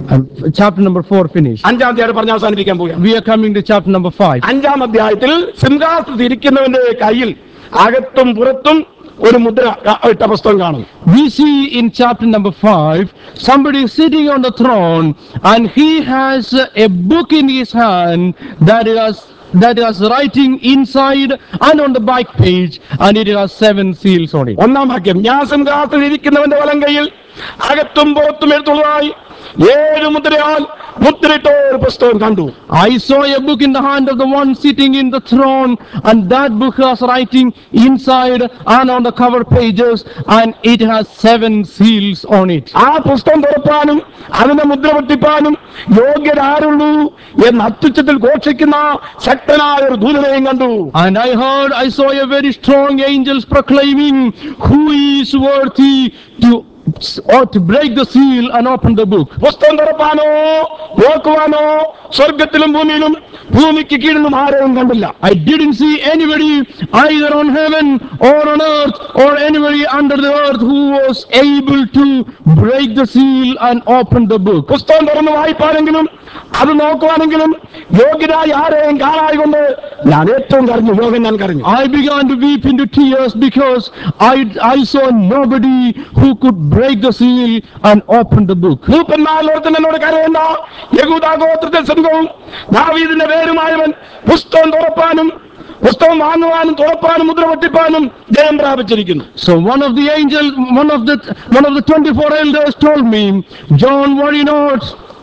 Um, chapter number 4 finished. അഞ്ചാം അധ്യായം പറഞ്ഞ് അവസാനിപ്പിക്കാൻ പോവുകയാണ് We are coming to chapter number 5. അഞ്ചാം അധ്യായത്തിൽ സിംഹാസനത്തിൽ ഇരിക്കുന്നവന്റെ കയ്യിൽ അകത്തും പുറത്തും ഒരു മുദ്ര ക- ഇട്ട പുസ്തകം കാണും We see in chapter number 5 somebody sitting on the throne and he has a book in his hand that has that has writing inside and on the back page and it has seven seals on it. ഒന്നാം വാക്യം ഞാൻ സിംഹാസനത്തിൽ ഇരിക്കുന്നവന്റെ വലം കയ്യിൽ അകത്തും പുറത്തും എഴുത്തുള്ളതായി ഏഴ് മുദ്രയാൽ മുദ്രയിട്ട ഒരു പുസ്തകം കണ്ടു I saw a book in the hand of the one sitting in the throne and that book has writing inside and on the cover pages and it has seven seals on it. ആ പുസ്തകം തുറപ്പാനും അതിനെ മുദ്ര പൊട്ടിപ്പാനും യോഗ്യരാരുള്ളൂ എന്ന് അത്യുച്ചത്തിൽ ഘോഷിക്കുന്ന ശക്തനായ ഒരു ദൂതനെയും കണ്ടു And I heard, I saw a very strong angels proclaiming, Who is worthy to, or to break the seal and open the book? പുസ്തകം തുറപ്പാനോ നോക്കുവാനോ സ്വർഗത്തിലും ഭൂമിയിലും ഭൂമിക്ക് കീഴിലും ആരെയും കണ്ടില്ല I didn't see anybody either on heaven or on earth or anybody under the earth who was able to break the seal and open the book. പുസ്തകം തുറന്ന് വായിപ്പാനെങ്കിലും അത് നോക്കുവാനെങ്കിലും യോഗ്യരായി ആരെയും കാണാതെ കൊണ്ട് ഞാൻ ഏറ്റവും കരഞ്ഞു യോഗം ഞാൻ കരഞ്ഞു I began to weep into tears because I, I saw nobody who could break the seal and open the book. മൂപ്പന്മാരിലോർത്ത് എന്നോട് കരയുന്ന യഹൂദാഗോത്രത്തെ സംഘവും ദാവീദിന്റെ പേരുമായവൻ പുസ്തകം തുറപ്പാനും പുസ്തകം വാങ്ങുവാനും തുറപ്പാനും മുദ്ര പൊട്ടിപ്പാനും ജയം പ്രാപിച്ചിരിക്കുന്നു So one of the angels, one of the one of the twenty-four elders told me, John, worry not.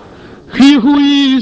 He who is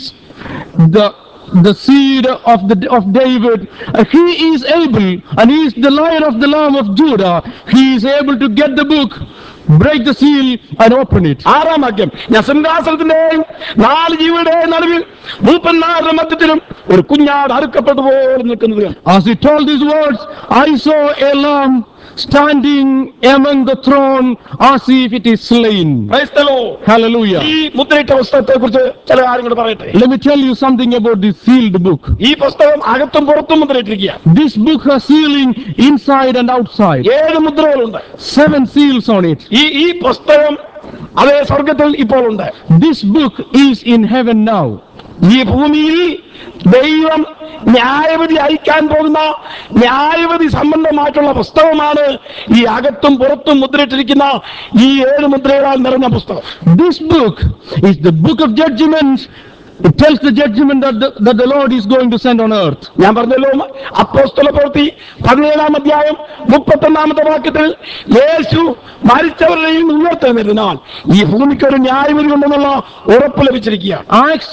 the the seed of the of David, uh, he is able, and he is the lion of the lamb of Judah. He is able to get the book, break the seal, and open it. ആറാം വാക്യം ഞാൻ സിംഹാസനത്തിന്റെയും നാല് ജീവിയുടെയും നടുവിൽ മൂപ്പന്മാരുടെ മധ്യത്തിലും ഒരു കുഞ്ഞാട് അറുക്കപ്പെട്ടു പോലെ നിൽക്കുന്നത് കണ്ടു. As he told these words, I saw a lamb standing among the throne as if it is slain. Praise the Lord. Hallelujah. ഈ മുദ്രയിട്ട പുസ്തകത്തെ കുറിച്ച് ചില കാര്യങ്ങൾ പറയട്ടെ Let me tell you something about this sealed book. ഈ പുസ്തകം അകത്തും പുറത്തും മുദ്രയിട്ടിരിക്കുക This book has sealing inside and outside. ഏഴ് മുദ്രകളുണ്ട് Seven seals on it. ഈ ഈ പുസ്തകം അതേ സ്വർഗത്തിൽ ഇപ്പോൾ ഉണ്ട് This book is in heaven now. ഈ ഭൂമിയിൽ ദൈവം ന്യായവിധി അയക്കാൻ പോകുന്ന ന്യായവിധി സംബന്ധമായിട്ടുള്ള പുസ്തകമാണ് ഈ അകത്തും പുറത്തും മുദ്രയിട്ടിരിക്കുന്ന ഈ ഏഴ് മുദ്രകളാൽ നിറഞ്ഞ പുസ്തകം This book is the book of judgment. It tells the judgment that the, that the Lord is going to send on earth. ഞാൻ പറഞ്ഞല്ലോ അപ്പോസ്തല പ്രവൃത്തി പതിനേഴാം അധ്യായം മുപ്പത്തൊന്നാമത്തെ വാക്യത്തിൽ യേശു മരിച്ചവരുടെയും ഉയർത്തെഴുന്നതിനാൽ ഈ ഭൂമിക്ക് ഒരു ന്യായവിധി ഉണ്ടെന്നുള്ള ഉറപ്പ് ലഭിച്ചിരിക്കുകയാണ് Acts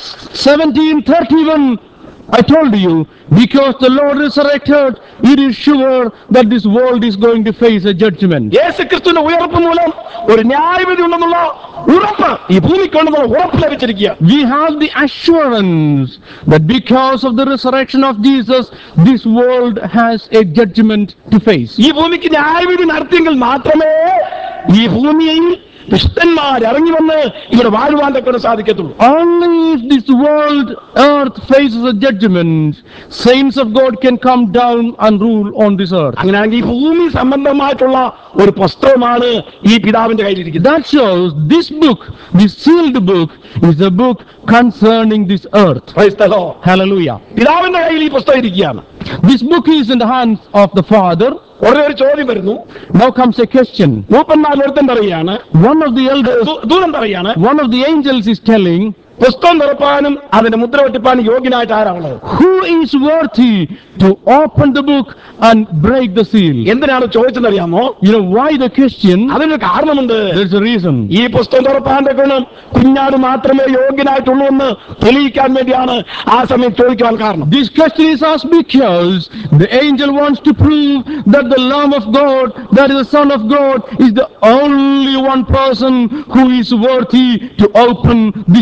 17:31 I told you because the Lord resurrected it is sure that this world is going to face a judgment. യേശു ക്രിസ്തുവിന്റെ ഉയർപ്പ് മൂലം ഒരു ന്യായവിധി ഉണ്ടെന്നുള്ള ഉറപ്പ് ഈ ഭൂമിക്ക് ഉണ്ടെന്നുള്ള ഉറപ്പ് ലഭിച്ചിരിക്കുക We have the assurance that because of the resurrection of Jesus this world has a judgment to face. ഈ ഭൂമിക്ക് ന്യായവിധി നടത്തിയെങ്കിൽ മാത്രമേ ഈ ഭൂമിയിൽ വിശുദ്ധന്മാർ ഇറങ്ങി വന്ന് ഇവിടെ വാഴുവാൻ തക്ക സാധിക്കത്തുള്ളൂ Only if this world, earth faces a judgment, saints of God can come down and rule on this earth. അങ്ങനെയാണെങ്കിൽ ഈ ഭൂമി സംബന്ധമായിട്ടുള്ള ഒരു പുസ്തകമാണ് ഈ പിതാവിന്റെ കയ്യിലിരിക്കുന്നത് That shows this book, this sealed book, is a book concerning this earth. Praise the Lord. Hallelujah. പിതാവിന്റെ കയ്യിൽ ഈ പുസ്തകം ഇരിക്കുകയാണ് This book is in the hands of the Father. ഉടനെ ഒരു ചോദ്യം വരുന്നു Now comes a question. മൂപ്പന്മാർ ഒരുത്തൻ പറയുകയാണ് One of the elders, ദൂ- ദൂതൻ പറയാണ് one of the angels is telling, പുസ്തകം തുറപ്പാനും അതിന്റെ മുദ്ര വെട്ടിപ്പാനും യോഗ്യനായിട്ട് ആരാണുള്ളത് Who is worthy to open the book and break the seal? എന്തിനാണ് ചോദിച്ചെന്നറിയാമോ You know why the question? അതിനൊരു കാരണമുണ്ട് There's a reason. ഈ പുസ്തകം തുറപ്പാന്റെ ഗുണം കുഞ്ഞാട് മാത്രമേ യോഗ്യനായിട്ടുള്ളൂ എന്ന് തെളിയിക്കാൻ വേണ്ടിയാണ് ആ സമയം ചോദിക്കാൻ കാരണം This question is asked because the angel wants to prove that the Lamb of God, that is the Son of God, is the only one person who is worthy to open this book.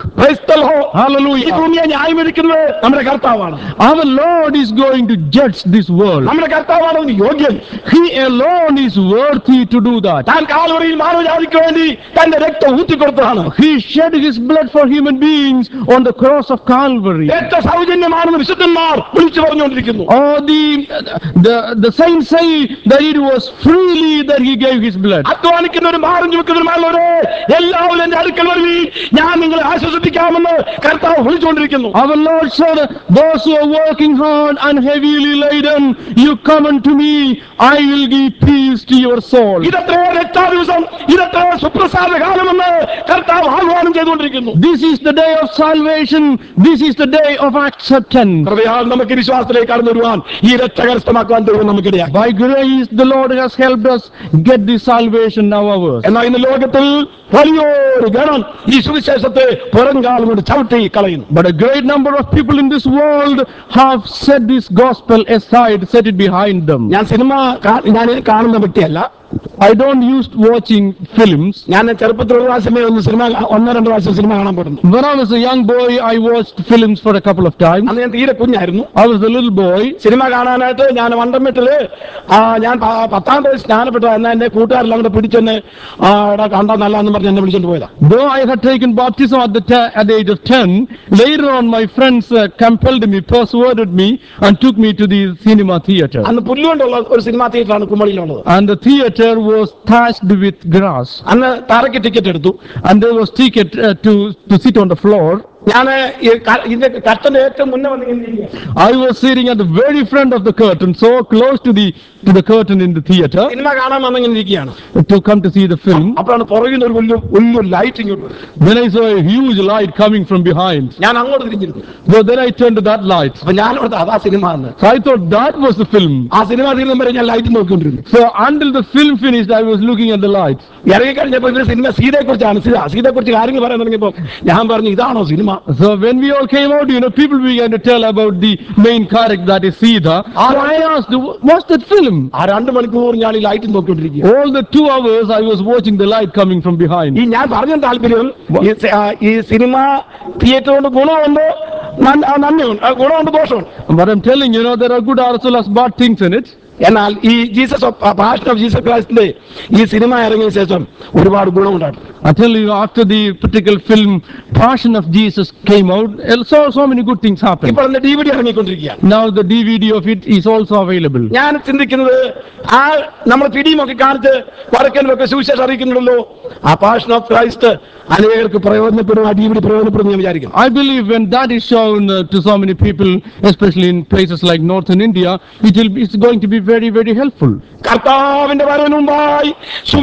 Praise the Lord. ഈ Hallelujah. ഭൂമിയെ ന്യായം വിധിക്കുന്നത് നമ്മുടെ കർത്താവാണ് Our Lord is going to judge this world. നമ്മുടെ കർത്താവാണ് അതിന് യോഗ്യൻ He alone is worthy to do that. താൻ കാൽവറിയിൽ മാനവജാതിക്ക് വേണ്ടി തന്റെ രക്തം ഊറ്റിക്കൊടുത്തതാണ് He shed his blood for human beings on the cross of Calvary. രക്ത സൗജന്യമാണെന്ന് വിശുദ്ധന്മാർ വിളിച്ചു പറഞ്ഞുകൊണ്ടിരിക്കുന്നു Or the, the, the saints say that it was freely that he gave his blood. അധ്വാനിക്കുന്നവരും ഭാരം ചുമക്കുന്നവരുമായുള്ളവരെ എല്ലാവരും എന്റെ അടുക്കൽ വരുവീൻ ഞാൻ നിങ്ങളെ ആശ്വസിപ്പിക്കാമെന്ന് കർത്താവ് വിളിച്ചുകൊണ്ടിരിക്കുന്നു Our Lord said, Those who are working hard and heavily laden, you come unto me, I will give peace to your soul. ഇതത്ര രക്ഷാ ദിവസം ഇതത്ര സുപ്രസാദ കാലമെന്ന് കർത്താവ് ആഹ്വാനം ചെയ്തുകൊണ്ടിരിക്കുന്നു This is the day of salvation. This is the day of acceptance. കൃപയാൽ നമുക്ക് വിശ്വാസത്തിലേക്ക് കടന്നു വരുവാൻ ഈ രക്ഷ കരസ്ഥമാക്കുവാൻ ദൈവം നമുക്കിടയാക്കി By grace, the Lord has helped us get this salvation now ours. എന്നാൽ ഇന്ന് ലോകത്തിൽ വലിയൊരു ഗണം ഈ സുവിശേഷത്തെ പുറംകാലം കൊണ്ട് ചവിട്ടി കളയുന്നു But a great number of people in this world have set this gospel aside, set it behind them. ഞാൻ സിനിമ കാ- ഞാൻ കാണുന്ന വ്യക്തിയല്ല I don't use watching films. ഞാൻ ചെറുപ്പത്തിൽ ഒരു പ്രാവശ്യമേ ഒന്ന് സിനിമ ഒന്നോ രണ്ടോ പ്രാവശ്യം സിനിമ കാണാൻ പോയിട്ടുണ്ട് When I was a young boy, I watched films for a couple of times. അന്ന് ഞാൻ തീരെ കുഞ്ഞായിരുന്നു I was a little boy. Cinema കാണാനായിട്ട് ഞാൻ വണ്ടംമെട്ടില് ആ, ഞാൻ പ- പത്താം തീയതി സ്നാനപ്പെട്ട എന്നാൽ എന്നെ കൂട്ടുകാരെല്ലാം കൂടെ പിടിച്ചെന്നെ ആ, എടാ കണ്ടാ നല്ലതെന്ന് പറഞ്ഞ് എന്നെ വിളിച്ചോണ്ട് പോയതാ Though I had taken baptism at the, ta- at the age of 10, later on my friends uh, compelled me, persuaded me, and took me to the cinema theater. അന്ന് പുല്ലുകൊണ്ടുള്ള ഒരു സിനിമാ തിയേറ്ററാണ് കുമളിയിലുള്ളത് And the theater was thatched with grass. അന്ന് തറയ്ക്ക് ticket എടുത്തു And there was ticket uh, to, to sit on the floor. ഞാൻ ഇതിന്റെ കട്ടന്റെ ഏറ്റവും മുന്നേ വന്ന് ഇങ്ങനെ ഇരിക്കുകയാണ്. I was sitting at the very front of the curtain, so close to the, to the curtain in the theater cinema കാണാൻ വന്ന് ഇങ്ങനെ ഇരിക്കുകയാണ് to come to see the film. അപ്പോഴാണ് പുറകിൽ നിന്ന് ഒരു വലിയ വലിയ ലൈറ്റ് ഇങ്ങോട്ട് വരും. Then I saw a huge light coming from behind. ഞാൻ അങ്ങോട്ട് തിരിഞ്ഞിരുന്നു So then I turned to that light. അപ്പൊ ഞാൻ ഓർത്ത് അതാ സിനിമ എന്ന് So I thought that was the film. ആ സിനിമ തീർന്നും വരെ ഞാൻ ലൈറ്റ് നോക്കിക്കൊണ്ടിരുന്നു So until the film finished, I was looking at the light. ഇറങ്ങി കഴിഞ്ഞപ്പോ ഇതിന്റെ സിനിമ സീതയെ കുറിച്ചാണ് സീത സീതയെ കുറിച്ച് കാര്യങ്ങൾ പറയാൻ തുടങ്ങിയപ്പോ ഞാൻ പറഞ്ഞു ഇതാണോ cinema So when we all came out, you know, people began to tell about the main character that is Sita. So I asked, what's that film? ആ രണ്ട് മണിക്കൂർ ഞാൻ ഈ ലൈറ്റ് നോക്കിക്കൊണ്ടിരിക്കുക All the two hours I was watching the light coming from behind. ഈ ഞാൻ പറഞ്ഞ താല്പര്യം ഈ സി- ആ, ഈ സിനിമ തിയേറ്റർ കൊണ്ട് ഗുണമുണ്ട് നൻ- ആ, നന്മയുണ്ട് ആ, ഗുണമുണ്ട് ദോഷമുണ്ട് But I'm telling you, know, there are good as well as bad things in it. എന്നാൽ ഈ ജീസസ് പാഷൻ ഓഫ് ജീസസ് ക്രൈസ്റ്റിന്റെ ഈ സിനിമ ഇറങ്ങിയ ശേഷം ഒരുപാട് ഗുണമുണ്ടായിരുന്നു I tell you, after the particular film Passion of Jesus came out, so, so many good things happened. ഇപ്പോൾ അതിന്റെ D V D ഇറങ്ങിക്കൊണ്ടിരിക്കുകയാണ് Now the DVD of it is also available. ഞാൻ ചിന്തിക്കുന്നത് ആ നമ്മൾ പിടിയുമൊക്കെ കാണിച്ച് വടക്കനിലൊക്കെ സുവിശേഷം അറിയിക്കുന്നുണ്ടല്ലോ ആ പാഷൻ ഓഫ് ക്രൈസ്റ്റ് അനേകർക്ക് പ്രയോജനപ്പെടും ആ ഡി വി ഡി പ്രയോജനപ്പെടും എന്ന് ഞാൻ വിചാരിക്കുന്നു I believe when that is shown uh, to so many people, especially in places like northern India, it will be, it's going to be very, very helpful. കർത്താവിന്റെ വരവിന് മുമ്പായി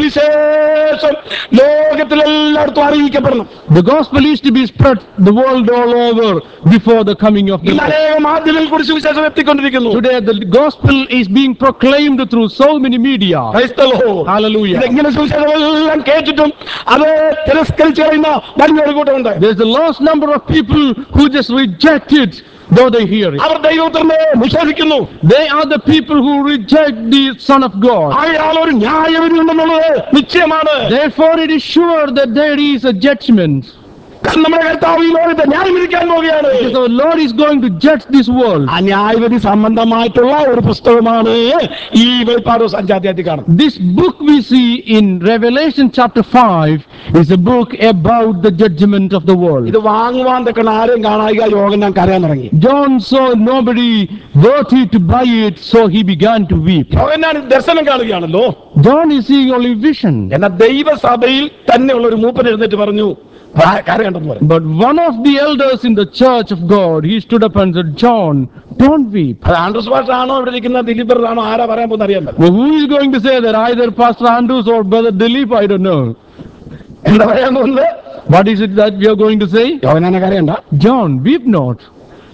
സുവിശേഷം ലോകത്തിലെല്ലായിടത്തും അറിയിക്കപ്പെടണം The gospel is to be spread the world all over before the coming of the ഇന്ന് Lord. അനേക മാധ്യമങ്ങളിൽ കൂടി സുവിശേഷം എത്തിക്കൊണ്ടിരിക്കുന്നു Today the gospel is being proclaimed through so many media. Praise the Lord. Hallelujah. ഇതെങ്ങനെ സുവിശേഷം എല്ലാം കേട്ടിട്ടും അത് തിരസ്കരിച്ചു കളയുന്ന വലിയൊരു കൂട്ടമുണ്ട് There's a large number of people who just reject it though they hear it. അവർ ദൈവത്തിനെ നിഷേധിക്കുന്നു They are the people who reject the Son of God. അയാൾ ഒരു ന്യായവിധി ഉണ്ടെന്നുള്ളത് നിശ്ചയമാണ് Therefore it is sure that there is a judgment. കാരണം നമ്മുടെ കർത്താവ് ഈ ലോകത്തെ ന്യായം വിധിക്കാൻ പോവുകയാണ് Because our Lord is going to judge this world. ആ ന്യായവിധി സംബന്ധമായിട്ടുള്ള ഒരു പുസ്തകമാണ് ഈ വെളിപ്പാട് സഞ്ചാധ്യായത്തിൽ കാണുന്നത് This book we see in Revelation chapter 5 is a book about the judgment of the world. ഇത് വാങ്ങുവാൻ തക്കണ ആരും കാണായിക യോഗം ഞാൻ കരയാൻ തുടങ്ങി John saw nobody worthy to buy it, so he began to weep. യോഗൻ ഞാൻ ദർശനം കാണുകയാണല്ലോ John is seeing only vision. എന്നാൽ ദൈവസഭയിൽ തന്നെയുള്ള ഒരു മൂപ്പൻ എഴുന്നേറ്റ് പറഞ്ഞു "ആ, കരയണ്ടെന്ന് പറഞ്ഞു But one of the elders in the church of God, he stood up and said, John, don't weep. അത് ആൻഡ്രൂസ് പാഷാണോ ഇവിടെ ഇരിക്കുന്ന ദിലീപ് ആണോ ആരാ പറയാൻ പോകുന്ന അറിയാൻ പറ്റില്ല Well, who is going to say that? Either Pastor Andrews or Brother Dilip? I don't know. എന്താ പറയാൻ പോകുന്നത് What is it that we are going to say? യോഗനാനെ കരയണ്ട John, weep not.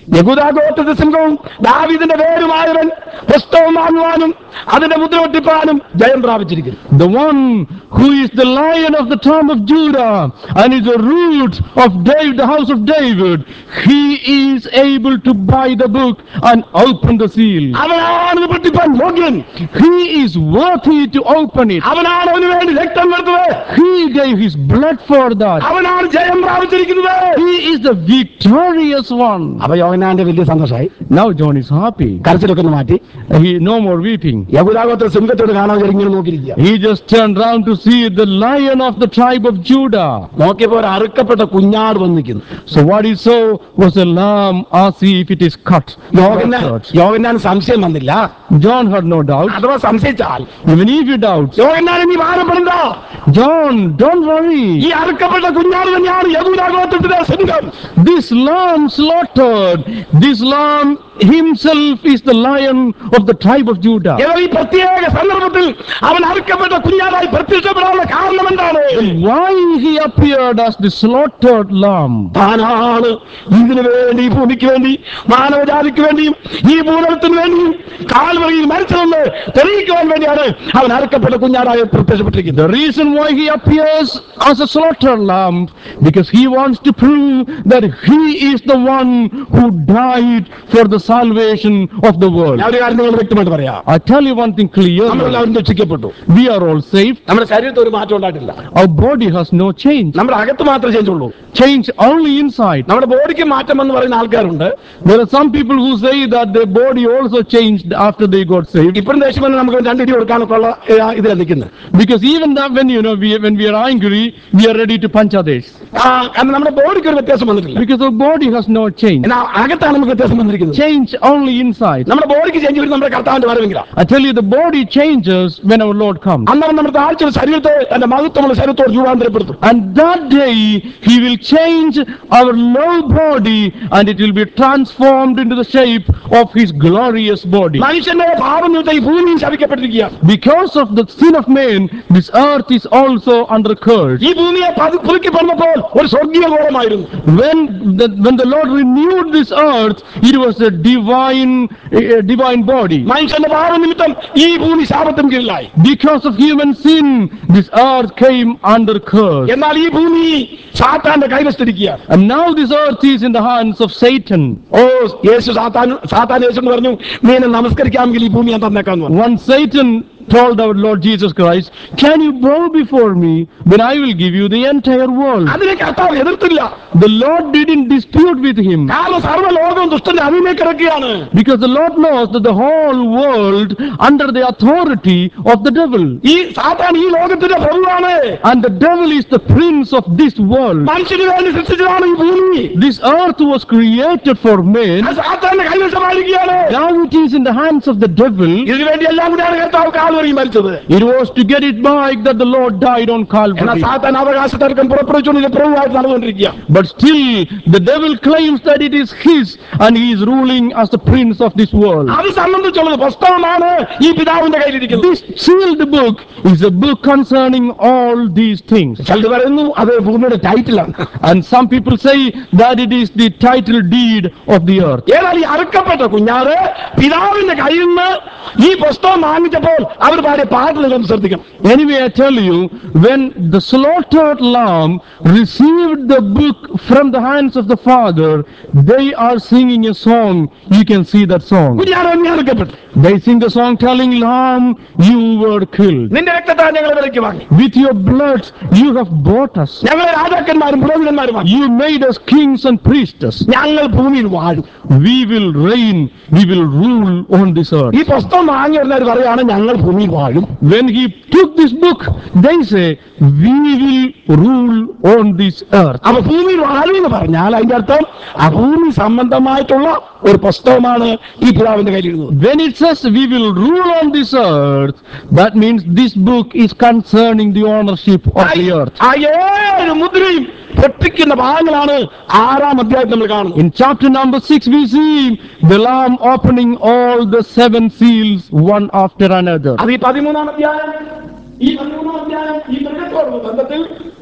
യഹൂദാഗോത്രത്തെ സിംഹവും ദാവീദിന്റെ പേരുമായവൻ പുസ്തകം വാങ്ങുവാനും അതിന്റെ മുദ്ര ഒട്ടിപ്പാനും ജയം പ്രാപിച്ചിരിക്കുന്നു The one who is the lion of the tribe of Judah and is the root of David, the house of David, he is able to buy the book and open the seal. അവനാണ് ഇത് പൊട്ടിപ്പാൻ യോഗ്യൻ He is worthy to open it. അവനാണ് അവന് വേണ്ടി രക്തം എടുത്തത് He gave his blood for that. അവനാണ് ജയം പ്രാപിച്ചിരിക്കുന്നത് He is the victorious one. അപ്പൊ യോഹനാന്റെ വലിയ സന്തോഷമായി Now John is happy. കരച്ചിലൊക്കെ ഒന്ന് മാറ്റി He no more weeping. യഹൂദാഗോത്ര സിംഹത്തോട് കാണാൻ ഇങ്ങനെ നോക്കിയിരിക്കുക He just turned round to see the lion of the tribe of Judah. നോക്കിയപ്പോ ഒരു അറുക്കപ്പെട്ട കുഞ്ഞാട് വന്ന് നിൽക്കുന്നു So what he saw was a lamb as if it is cut. യോഹന യോഹന്നാൻ സംശയം വന്നില്ല John had no doubt. അഥവാ സംശയിച്ചാൽ Even if you doubt, യോഹന്നാൻ നീ ഭാരപ്പെടണ്ട John, don't worry. ഈ അറുക്കപ്പെട്ട കുഞ്ഞാട് തന്നെയാണ് യഹൂദാഗോത്രത്തിലെ സിംഹം This lamb slaughtered, this lamb himself is the lion of the tribe of Judah. എന്നാൽ ഈ പ്രത്യേക സന്ദർഭത്തിൽ അവൻ അറുക്കപ്പെട്ട കുഞ്ഞാടായി പ്രത്യക്ഷപ്പെടാനുള്ള കാരണം എന്താണ് Why he appeared as the slaughtered lamb? താനാണ് ഇതിനു വേണ്ടി ഈ ഭൂമിക്ക് വേണ്ടി മാനവജാതിക്ക് വേണ്ടിയും ഈ ഭൂതലത്തിന് വേണ്ടിയും കാൽവറിയിൽ മരിച്ചതെന്ന് തെളിയിക്കുവാൻ വേണ്ടിയാണ് അവൻ അറുക്കപ്പെട്ട കുഞ്ഞാടായി പ്രത്യക്ഷപ്പെട്ടിരിക്കുന്നത് The reason why he appears as a slaughtered lamb, because he wants to prove that he is the one who died for the salvation of the world. ഞാൻ ഒരു കാര്യം നിങ്ങൾ വ്യക്തമായിട്ട് പറയാം I tell you one thing clearly. നമ്മളെല്ലാവരും രക്ഷിക്കപ്പെട്ടു We are all saved. നമ്മുടെ ശരീരത്തിൽ ഒരു മാറ്റം ഉണ്ടായിട്ടില്ല Our body has no change. നമ്മുടെ അകത്ത് മാത്രമേ ചേഞ്ച് ഉള്ളൂ Change only inside. നമ്മുടെ ബോഡിക്ക് മാറ്റം എന്ന് പറയുന്ന ആൾക്കാരുണ്ട് There are some people who say that their body also changed after they got saved. ഇപ്പോഴും ദേഷ്യം വന്ന് നമുക്ക് രണ്ടിടി കൊടുക്കാനൊക്കെ ഉള്ള ഇതിലാണ് നിൽക്കുന്നത് Because even that when you know we, when we are angry, we are ready to punch others. ആ, കാരണം നമ്മുടെ ബോഡിക്ക് ഒരു വ്യത്യാസം വന്നിട്ടില്ല Because our body has no change. എന്നാൽ അകത്താണ് നമുക്ക് വ്യത്യാസം വന്നിരിക്കുന്നത് Change only inside. നമ്മുടെ ബോഡിക്ക് ചേഞ്ച് വരും നമ്മുടെ കർത്താവിന്റെ വരവെങ്കിലാണ് I tell you, the body changes when our Lord comes. അന്നവൻ നമ്മുടെ താഴ്ച ശരീരത്തെ തന്റെ മഹത്വമുള്ള ശരീരത്തോട് രൂപാന്തരപ്പെടുത്തും And that day, He will change our low body and it will be transformed into the shape of His glorious body. മനുഷ്യന്റെ പാപം നിമിത്തം ഈ ഭൂമിയും ശപിക്കപ്പെട്ടിരിക്കുക Because of the sin of man, this earth is also under curse. ഈ ഭൂമിയെ പതു- പുതുക്കി പണിതപ്പോൾ ഒരു സ്വർഗീയ ഗോളമായിരുന്നു When the, when the Lord renewed this earth, it was a divine, a divine body. മനുഷ്യന്റെ പാപം നിമിത്തം ഈ ഭൂമി ശാപത്തിന് കീഴിലായി Because of human sin, this earth came under curse. എന്നാൽ ഈ ഭൂമി സാത്താന്റെ കൈവശത്തിരിക്കുക And now this earth is in the hands of Satan. ഓ യേശു സാത്താൻ സാത്താൻ യേശു എന്ന് പറഞ്ഞു നീ എന്നെ നമസ്കരിക്കാമെങ്കിൽ ഈ ഭൂമി ഞാൻ തന്നേക്കാന്ന് പറഞ്ഞു Once Satan told our Lord Jesus Christ, Can you bow before me? Then I will give you the entire world. അതിനെ കർത്താവ് എതിർത്തില്ല The Lord didn't dispute with him കാരണം സർവ്വ ലോകവും ദുഷ്ടന്റെ അധീനെ കിടക്കുകയാണ് because the Lord knows that the whole world under the authority of the devil. ഈ സാത്താൻ ഈ ലോകത്തിന്റെ പ്രഭുവാണ് And the devil is the prince of this world. മനുഷ്യന് വേണ്ടി സൃഷ്ടിച്ചതാണ് ഈ ഭൂമി This earth was created for man. അത് സാത്താന്റെ കൈവശമായിരിക്കുകയാണ് Now it is in the hands of the devil. ഇതിനു വേണ്ടി എല്ലാം കൂടിയാണ് കർത്താവ് കാൽവറി മരിച്ചത് It was to get it back that the Lord died on എന്നാൽ Calvary. സാത്താൻ അവകാശ തർക്കം പുറപ്പെടുവിച്ചുകൊണ്ട് ഇത് പ്രഭുവായിട്ട് നടന്നുകൊണ്ടിരിക്കുക But still, the devil claims that it is his and he is ruling as the prince of this world. അത് സംബന്ധിച്ചുള്ളത് പുസ്തകമാണ് ഈ പിതാവിന്റെ കയ്യിലിരിക്കുന്നത് This sealed book is a book concerning all these things. ചിലത് പറയുന്നു അത് ഭൂമിയുടെ ടൈറ്റിലാണ് And some people say that it is the title deed of the earth. ഏതായാലും ഈ അറുക്കപ്പെട്ട കുഞ്ഞാറ് പിതാവിന്റെ കയ്യിൽ നിന്ന് ഈ പുസ്തകം വാങ്ങിച്ചപ്പോൾ അവർ പാടിയ പാട്ടുകൾ ശ്രദ്ധിക്കണം Anyway, I tell you, when the slaughtered lamb received the book from the hands of the Father, they are singing a song. You can see that song. കുഞ്ഞാറ് തന്നെ അറുക്കപ്പെട്ടു They sing the song telling Lamb, you were killed. നിന്റെ രക്തത്താൽ ഞങ്ങൾ വിലയ്ക്ക് വാങ്ങി With your blood, you have bought us. ഞങ്ങളെ രാജാക്കന്മാരും പുരോഹിതന്മാരും വാങ്ങി You made us kings and priests. ഞങ്ങൾ ഭൂമിയിൽ വാഴും We will reign. We will rule on this earth. ഈ പുസ്തകം വാങ്ങിയവർ പറയാണ് ഞങ്ങൾ ഭൂമിയിൽ വാഴും When he took this book, they say, we will rule on this earth. അപ്പൊ ഭൂമിയിൽ വാഴും എന്ന് പറഞ്ഞാൽ അതിന്റെ അർത്ഥം ആ ഭൂമി സംബന്ധമായിട്ടുള്ള ഒരു പുസ്തകമാണ് ഈ പിതാവിന്റെ കയ്യിലിരുന്നത് When it says we will rule on this earth, that means this book is concerning the ownership of the earth. ആ ഏഴ് മുദ്രയും പൊട്ടിക്കുന്ന ഭാഗങ്ങളാണ് ആറാം അധ്യായം നമ്മൾ കാണുന്നത് In chapter number 6, we see the Lamb opening all the seven seals one after another. അത് ഈ പതിമൂന്നാം അധ്യായം ഈ പതിമൂന്നാം അധ്യായം ഈ മൃഗത്തോടുള്ള ബന്ധത്തിൽ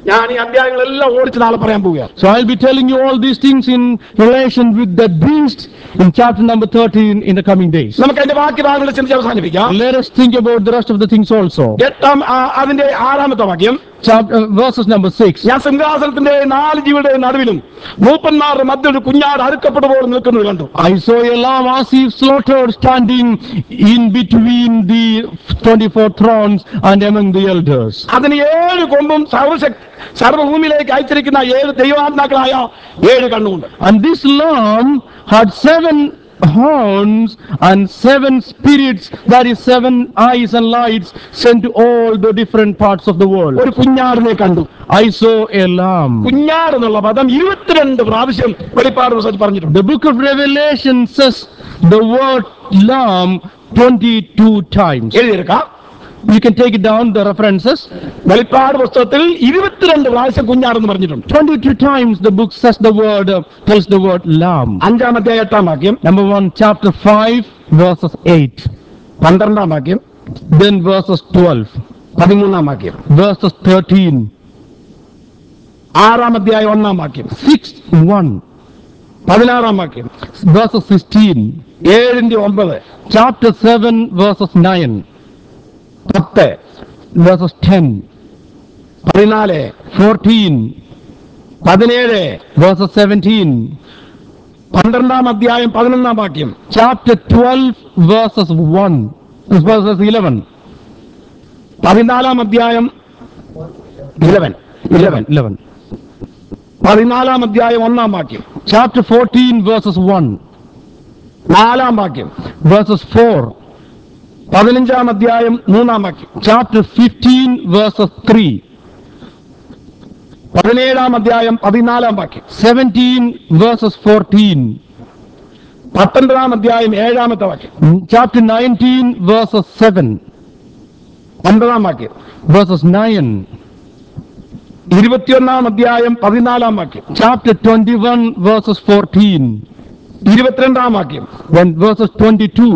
ഞാൻ ഈ അധ്യായങ്ങളെല്ലാം ഓടിച്ച് നാളെ പറയാൻ പോവുകയാണ് So I'll be telling you all these things in relation with the beast in chapter number 13 in the coming days. നമുക്ക് അതിന്റെ ബാക്കി ഭാഗങ്ങൾ ചിന്തിച്ച് അവസാനിപ്പിക്കാം Let us think about the rest of the things also. എട്ടാം ആ, അതിന്റെ ആറാമത്തെ വാക്യം Chapter, uh, verses number 6. ഞാൻ സിംഹാസനത്തിന്റെ നാല് ജീവിയുടെ നടുവിലും മൂപ്പന്മാരുടെ മധ്യ ഒരു കുഞ്ഞാട് അറുക്കപ്പെട്ടു പോലെ നിൽക്കുന്നത് കണ്ടു I saw a lamb as if slaughtered standing in between the 24 thrones and among the elders. അതിന് ഏഴ് കൊമ്പും സർവശക് സർവഭൂമിയിലേക്ക് അയച്ചിരിക്കുന്ന ഏഴ് ദൈവാത്മാക്കളായ ഏഴ് കണ്ണുണ്ട് And this lamb had seven horns and seven spirits, that is seven eyes and lights sent to all the different parts of the world. ഒരു കുഞ്ഞാടിനെ കണ്ടു I saw a lamb. കുഞ്ഞാട് എന്നുള്ള പദം ഇരുപത്തിരണ്ട് പ്രാവശ്യം വെളിപ്പാട് പുസ്തകത്തിൽ പറഞ്ഞിട്ടുണ്ട് The book of Revelation says the word lamb 22 times. എഴുതിയെടുക്കാം You can take it down, the references. വെളിപ്പാട് പുസ്തകത്തിൽ ഇരുപത്തിരണ്ട് പ്രാവശ്യം കുഞ്ഞാടെന്ന് പറഞ്ഞിട്ടുണ്ട് 22 times the book says the word, uh, tells the word lamb. അഞ്ചാമത്തെ എട്ടാം വാക്യം Number 1, chapter 5, verses 8. പന്ത്രണ്ടാം വാക്യം Then verses 12, പതിമൂന്നാം വാക്യം verses 13, ആറാം അധ്യായം ഒന്നാം വാക്യം 6, 1, പതിനാറാം വാക്യം verses 16, ഏഴിന്റെ ഒമ്പത് chapter 7, verses 9, പത്ത് verses 10, പതിനാല് 14, പതിനേഴ് verses 17, പന്ത്രണ്ടാം അധ്യായം പതിനൊന്നാം വാക്യം chapter 12, verses 1, verses 11, പതിനാലാം അധ്യായം ഇലവൻ ഇലവൻ 11, പതിനാലാം അധ്യായം ഒന്നാം വാക്യം chapter 14, verses 1, നാലാം വാക്യം verses 4, പതിനഞ്ചാം അധ്യായം മൂന്നാം വാക്യം chapter 15, verses 3, പതിനേഴാം അധ്യായം പതിനാലാം വാക്യം 17, verses 14, പത്തൊൻപതാം അധ്യായം ഏഴാമത്തെ വാക്യം chapter 19, verses 7, ഒൻപതാം വാക്യം verses 9, ഇരുപത്തിയൊന്നാം അധ്യായം പതിനാലാം വാക്യം chapter 21, verses 14, ഇരുപത്തിരണ്ടാം വാക്യം then verses 22,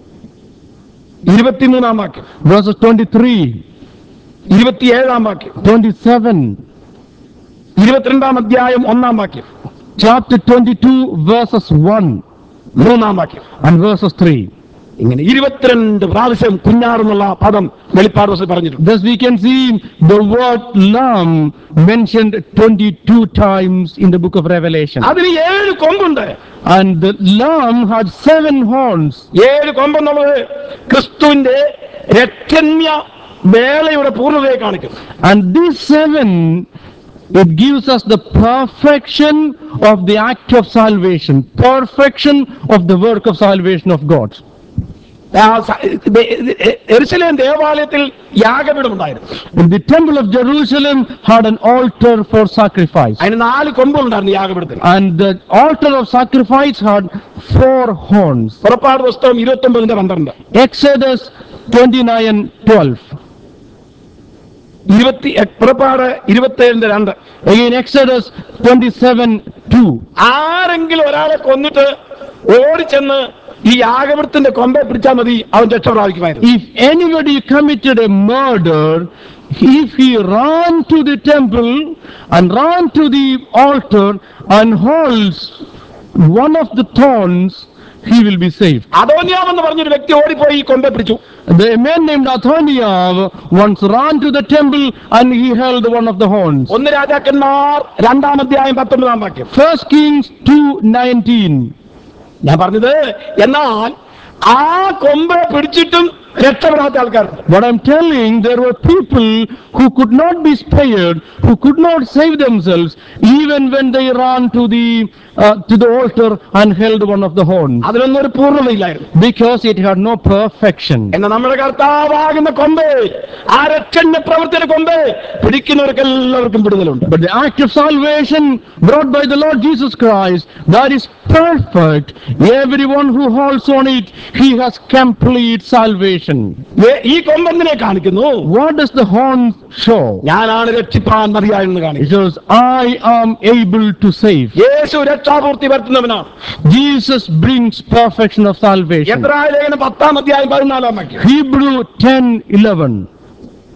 ഇരുപത്തിമൂന്നാം വാക്യം verses 23, ഇരുപത്തിയേഴാം വാക്യം 27, ഇരുപത്തിരണ്ടാം അധ്യായം ഒന്നാം വാക്യം chapter 22, verses 1, മൂന്നാം വാക്യം and verses 3. ഇങ്ങനെ ഇരുപത്തിരണ്ട് പ്രാവശ്യം കുഞ്ഞാറെന്നുള്ള പദം വെളിപ്പാട് ദിവസം പറഞ്ഞിട്ടുണ്ട് Thus we can see the word lamb mentioned 22 times in the book of Revelation. അതിന് ഏഴ് കൊമ്പുണ്ട് And the lamb had seven horns. ഏഴ് കൊമ്പെന്നുള്ളത് ക്രിസ്തുവിന്റെ രക്ഷണ്യ വേളയുടെ പൂർണ്ണതയെ കാണിക്കും And these seven, it gives us the perfection of the act of salvation, perfection of the work of salvation of God. ആ സ- ദേ- ദേ- എരുസലേം ദേവാലയത്തിൽ യാഗപീഠം ഉണ്ടായിരുന്നു And the temple of Jerusalem had an altar for sacrifice. അതിന് നാല് കൊമ്പുകളുണ്ടായിരുന്നു യാഗപീഠത്തിൽ And the altar of sacrifice had four horns. പുറപ്പാട് പുസ്തകം ഇരുപത്തി ഒമ്പതിന്റെ പന്ത്രണ്ട് Exodus 29 12. ഇരുപത്തി എ- പുറപ്പാട് ഇരുപത്തി ഏഴിന്റെ രണ്ട് Again, Exodus 27 2. ആരെങ്കിലും ഒരാളെ കൊന്നിട്ട് ഓടിച്ചെന്ന് ഈ യാഗപീഠത്തിന്റെ കൊമ്പെ പിടിച്ചാൽ മതി അവൻ രക്ഷ പ്രാപിക്കുമായിരുന്നു If anybody committed a murder, if he ran to the temple and ran to the altar and holds one of the thorns, he will be saved. അതോന്യാമെന്ന് പറഞ്ഞൊരു വ്യക്തി ഓടിപ്പോയി ഈ കൊമ്പെ പിടിച്ചു The man named Athoniah once ran to the temple and he held one of the horns. ഒന്ന് രാജാക്കന്മാർ രണ്ടാം അധ്യായം പത്തൊമ്പതാം വാക്യം First Kings 2:19. ഞാൻ പറഞ്ഞത് എന്നാൽ ആ കൊമ്പെ പിടിച്ചിട്ടും രക്ഷപ്പെടാത്ത ആൾക്കാരുണ്ട് What I'm telling, there were people who could not be spared, who could not save themselves, even when they ran to the uh, to the altar and held one of the horns, അതിനൊന്നും ഒരു പൂർണ്ണതയില്ലായിരുന്നു because it had no perfection. എന്നാൽ നമ്മുടെ കർത്താവാകുന്ന കൊമ്പ് ആ രക്ഷന്റെ പ്രവർത്തന കൊമ്പ് പിടിക്കുന്നവർക്ക് എല്ലാവർക്കും വിടുതലുണ്ട് But the act of salvation brought by the Lord Jesus Christ, that is perfect. Everyone who holds on it, he has complete salvation. ഏ- ഈ കൊമ്പെന്തിനെ കാണിക്കുന്നു What does the horn show? ഞാനാണ് രക്ഷിപ്പാൻ മതിയായെന്ന് It കാണിക്കുന്നു shows, I am able to save. Yeshu രക്ഷാപൂർത്തി വരുത്തുന്നവനാണ് Jesus brings perfection of salvation. എബ്രായ ലേഖനം പത്താം അധ്യായം പതിനാലാം വാക്യം Hebrew 10 11.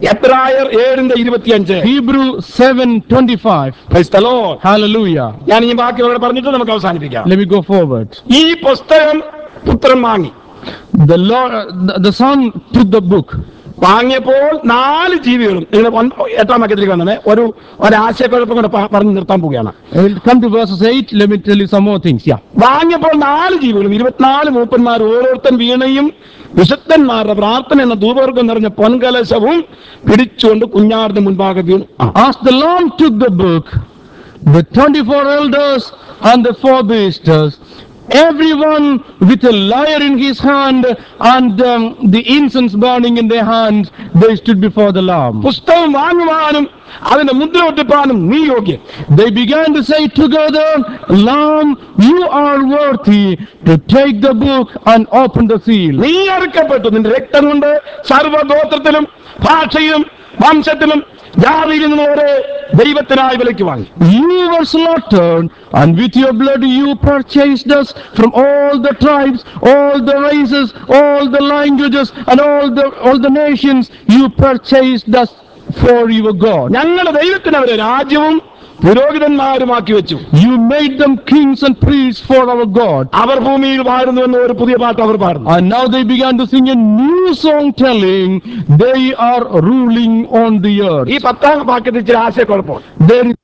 എബ്രായർ ഏഴിന്റെ ഇരുപത്തിയഞ്ച് Hebrew 7:25. Praise the Lord. Hallelujah. ഞാൻ ഈ ബാക്കിയുള്ളവരെ പറഞ്ഞിട്ട് നമുക്ക് അവസാനിപ്പിക്കാം Let me go forward. ഈ പുസ്തകം പുത്രൻ വാങ്ങി The Lord, the, the Son took the book. വാങ്ങിയപ്പോൾ നാല് ജീവികളും നിങ്ങൾ ഒന്ന് എട്ടാം വാക്യത്തിലേക്ക് വന്നത് ഒരു ഒരാശയക്കുഴപ്പം കൂടെ പ- പറഞ്ഞ് നിർത്താൻ പോവുകയാണ് I will come to verses 8. Let me tell you some more things. Yeah. വാങ്ങിയപ്പോൾ നാല് ജീവികളും ഇരുപത്തിനാല് മൂപ്പന്മാർ ഓരോരുത്തൻ വീണയും വിശുദ്ധന്മാരുടെ പ്രാർത്ഥന എന്ന ധൂപവർഗം നിറഞ്ഞ പൊൻകലശവും പിടിച്ചുകൊണ്ട് കുഞ്ഞാടിന് മുൻപാകെ വീണു ആ. As the Lamb took the book, the 24 elders and the four beasts, everyone with a lyre in his hand and um, the incense burning in their hands, they stood before the Lamb. പുസ്തകം വാങ്ങുവാനും അതിന്റെ മുദ്ര ഒട്ടിപ്പാനും നീ യോഗ്യൻ They began to say together, Lamb, you are worthy to take the book and open the seal. നീ അറുക്കപ്പെട്ടു നിന്റെ രക്തം കൊണ്ട് സർവഗോത്രത്തിലും ഭാഷയിലും വംശത്തിലും ജാതിയിൽ നിന്നവരെ ദൈവത്തിനായി വിലയ്ക്ക് വാങ്ങി You were slaughtered, and with your blood you purchased us from all the tribes, all the races, all the languages, and all the all the nations. You purchased us for your God. ഞങ്ങളുടെ ദൈവത്തിന് അവരെ രാജ്യവും പുരോഹിതന്മാരുമാക്കി വെച്ചു You made them kings and priests for our God. അവർ ഭൂമിയിൽ വാഴുന്നു എന്ന ഒരു പുതിയ പാട്ട് അവർ പാടുന്നു And now they began to sing a new song telling they are ruling on the earth. ഈ പത്താം വാക്യത്തിൽ ഇച്ചിരി ആശയക്കുഴപ്പം There is